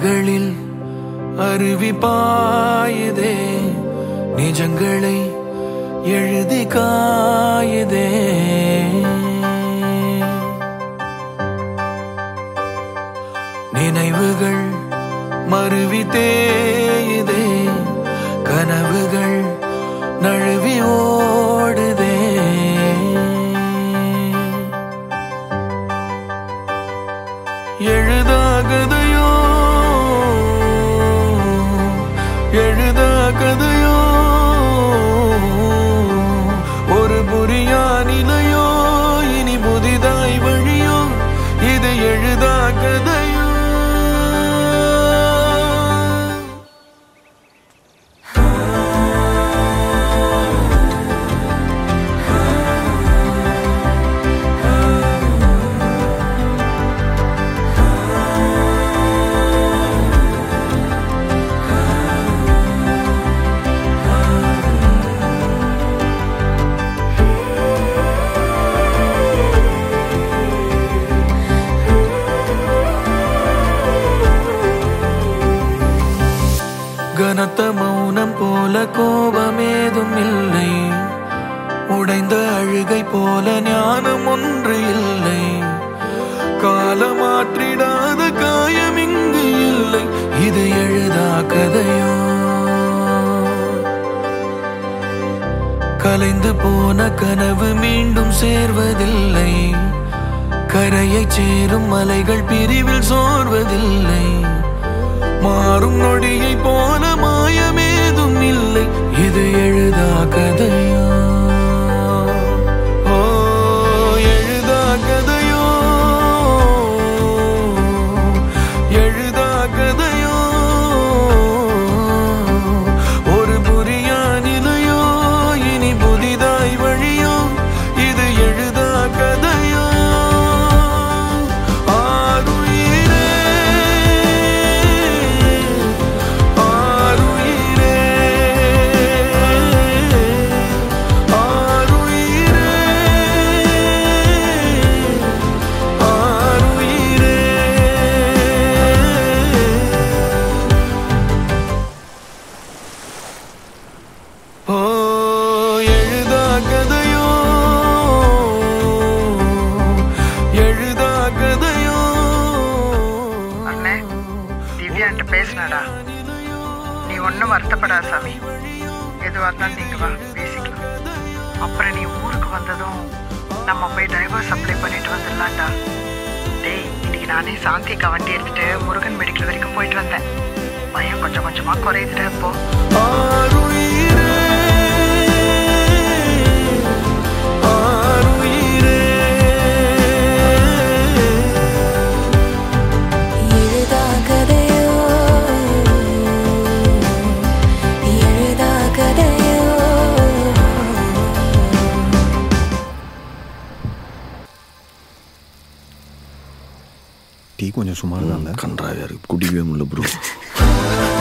விழிகளில் அருவி பாயுதே நிஜங்களை எழுதி காயுதே நினைவுகள் மருவி தேயுதே கனவுகள் நழுவி ஓடுதே எழுதாகதையோ எழுதாகதையோ ஒரு புரியா நிலையோ இனி புதிதாய் வழியோ இது எழுதாகதையோ கனத்த மௌனம் போல கோபமேதும் இல்லை உடைந்த அழுகை போல ஞானம் ஒன்று இல்லை காலமாற்றிடாத காயம் இங்கு இல்லை இது எழுதா கதையோ கலைந்து போன கனவு மீண்டும் சேர்வதில்லை கரையைச் சேரும் மலைகள் பிரிவில் சோர்வதில்லை மாறும் நொடியை போல மாயமேதும் இல்லை இது எழுதா கதையோ ஓ எழுதா கதையோ எழுதா கதையோ ஒரு புரியா நிலையோ இனி புதிதாய் வழியோ இது எழுதா கதையோ ஆருயிரே ஆருயிரே ஆருயிரே ஆருயிரே ஓ எழுதா கதையோ எழுதா கதையோ அண்ணே திவ்யான்ட்டு பேசினடா நீ ஒன்றும் வருத்தப்படாத சாமி எதுவாக இருந்தாலும் நீங்கள் வா பேசிக்கலாம் அப்புறம் நீ ஊருக்கு வந்ததும் நம்ம போய் டைவர்ஸ் அப்ளை பண்ணிட்டு வந்துடலாம்டா டேய் இன்னைக்கு நானே சாந்திக்கா வண்டி எடுத்துட்டு முருகன் மெடிக்கல் வரைக்கும் போயிட்டு வந்தேன் பயம் கொஞ்சம் கொஞ்சமாக குறையுதுடா இப்போ ஆருயிரே ஆருயிரே எழுதா கதையோ எழுதா கதையோ டீ கொஞ்சம் சுமார் தான் கன்றாவியா இருக்கு குடிக்கவே முடியல ப்ரோ